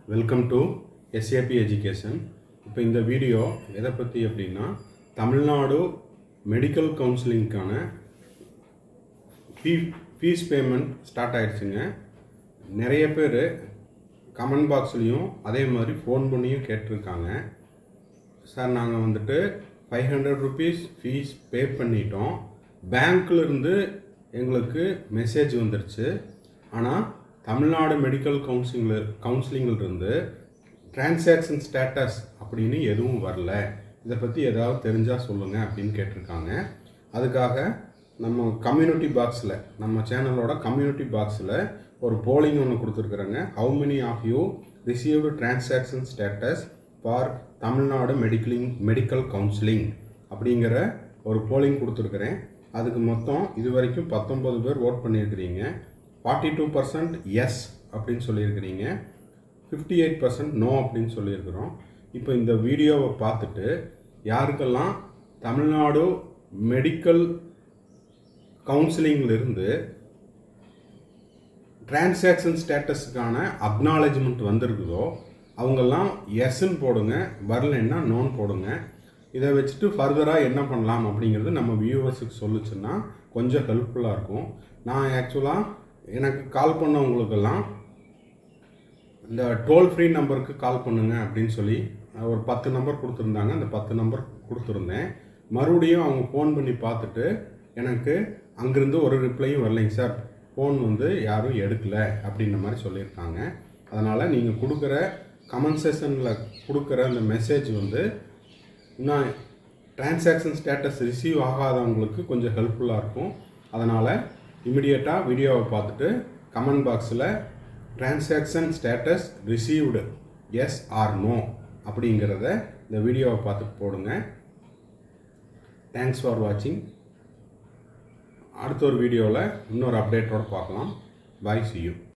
welcome to SAP education இப்போ இந்த video எதை பற்றி அப்படின்னா தமிழ்நாடு மெடிக்கல் கவுன்சிலிங்க்கான ஃபீ ஃபீஸ் பேமெண்ட் ஸ்டார்ட் ஆயிடுச்சுங்க நிறைய பேர் கமெண்ட் பாக்ஸ்லேயும் அதே மாதிரி ஃபோன் பண்ணியும் கேட்டிருக்காங்க சார் நாங்கள் வந்துட்டு five hundred rupees fees pay பண்ணிட்டோம் பேங்க்ல இருந்து எங்களுக்கு மெசேஜ் வந்துருச்சு ஆனால் தமிழ்நாடு மெடிக்கல் கவுன்சிலிங்கில் கவுன்சிலிங்கிலிருந்து டிரான்சாக்ஷன் ஸ்டேட்டஸ் அப்படின்னு எதுவும் வரல இதை பற்றி ஏதாவது தெரிஞ்சால் சொல்லுங்கள் அப்படின்னு கேட்டிருக்காங்க அதுக்காக நம்ம கம்யூனிட்டி பாக்ஸில் நம்ம சேனலோட கம்யூனிட்டி பாக்ஸில் ஒரு போலிங் ஒன்று கொடுத்துருக்குறேங்க how many of you received transaction status for Tamil Nadu மெடிக்கலிங் மெடிக்கல் கவுன்சிலிங் அப்படிங்கிற ஒரு போலிங் கொடுத்துருக்குறேன் அதுக்கு மொத்தம் இது வரைக்கும் பத்தொம்பது பேர் ஓட் பண்ணியிருக்கிறீங்க ஃபார்ட்டி டூ பர்சன்ட் எஸ் அப்படின்னு சொல்லியிருக்கிறீங்க ஃபிஃப்டி எயிட் பர்சன்ட் நோ அப்படின்னு சொல்லியிருக்கிறோம் இப்போ இந்த வீடியோவை பார்த்துட்டு யாருக்கெல்லாம் தமிழ்நாடு மெடிக்கல் கவுன்சிலிங்கிலிருந்து டிரான்சாக்ஷன் ஸ்டேட்டஸுக்கான அக்னாலஜ்மெண்ட் வந்திருக்குதோ அவங்கெல்லாம் எஸ்ன்னு போடுங்க வரலைன்னா நோன் போடுங்க இதை வச்சுட்டு ஃபர்தராக என்ன பண்ணலாம் அப்படிங்கிறது நம்ம வியூவர்ஸுக்கு சொல்லுச்சுன்னா கொஞ்சம் ஹெல்ப்ஃபுல்லாக இருக்கும் நான் ஆக்சுவலாக எனக்கு கால் பண்ணவங்களுக்கெல்லாம் இந்த டோல் ஃப்ரீ நம்பருக்கு கால் பண்ணுங்க அப்படின்னு சொல்லி ஒரு பத்து நம்பர் கொடுத்துருந்தாங்க அந்த பத்து நம்பர் கொடுத்துருந்தேன் மறுபடியும் அவங்க ஃபோன் பண்ணி பார்த்துட்டு எனக்கு அங்கேருந்து ஒரு ரிப்ளையும் வரலைங்க சார் ஃபோன் வந்து யாரும் எடுக்கலை அப்படின்ற மாதிரி சொல்லியிருக்காங்க அதனால் நீங்கள் கொடுக்குற கமெண்ட் செஷனில் கொடுக்குற அந்த மெசேஜ் வந்து இன்னும் டிரான்சாக்ஷன் ஸ்டேட்டஸ் ரிசீவ் ஆகாதவங்களுக்கு கொஞ்சம் ஹெல்ப்ஃபுல்லாக இருக்கும் அதனால் இமிடியேட்டாக வீடியோவை பார்த்துட்டு கமெண்ட் பாக்ஸில் transaction status received yes or no அப்படிங்கிறத இந்த வீடியோவை பார்த்து போடுங்க தேங்க்ஸ் ஃபார் வாட்சிங் அடுத்த ஒரு வீடியோவில் இன்னொரு அப்டேட்டோடு பார்க்கலாம் பாய் சி யூ